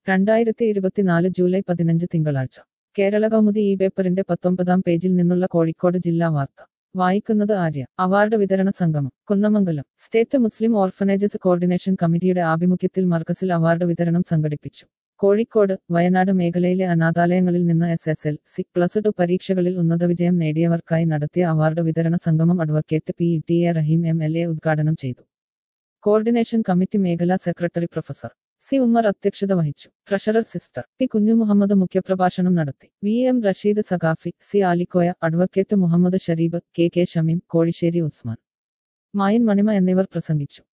രണ്ടായിരത്തി ഇരുപത്തിനാല് ജൂലൈ പതിനഞ്ച് തിങ്കളാഴ്ച കേരള കൗമുദി ഈ പേപ്പറിന്റെ പത്തൊമ്പതാം പേജിൽ നിന്നുള്ള കോഴിക്കോട് ജില്ലാ വാർത്ത വായിക്കുന്നത് ആര്യ അവാർഡ് വിതരണ സംഗമം Kunnamangalam state Muslim orphanages coordination കമ്മിറ്റിയുടെ ആഭിമുഖ്യത്തിൽ മർക്കസിൽ അവാർഡ് വിതരണം സംഘടിപ്പിച്ചു കോഴിക്കോട് വയനാട് മേഖലയിലെ അനാഥാലയങ്ങളിൽ നിന്ന് S S L C plus two പരീക്ഷകളിൽ ഉന്നത വിജയം നേടിയവർക്കായി നടത്തിയ അവാർഡ് വിതരണ സംഗമം advocate P T A Rahim M L A ഉദ്ഘാടനം ചെയ്തു കോർഡിനേഷൻ കമ്മിറ്റി മേഖലാ സെക്രട്ടറി പ്രൊഫസർ സി ഉമ്മർ അധ്യക്ഷത വഹിച്ചു ട്രഷറർ സിസ്റ്റർ പി കുഞ്ഞുമുഹമ്മദ് മുഖ്യപ്രഭാഷണം നടത്തി V M Rasheed Saqafi C Alikoya advocate Muhammad Shareeb K K Shameem Kozhissery Usman Mayan മണിമ എന്നിവർ പ്രസംഗിച്ചു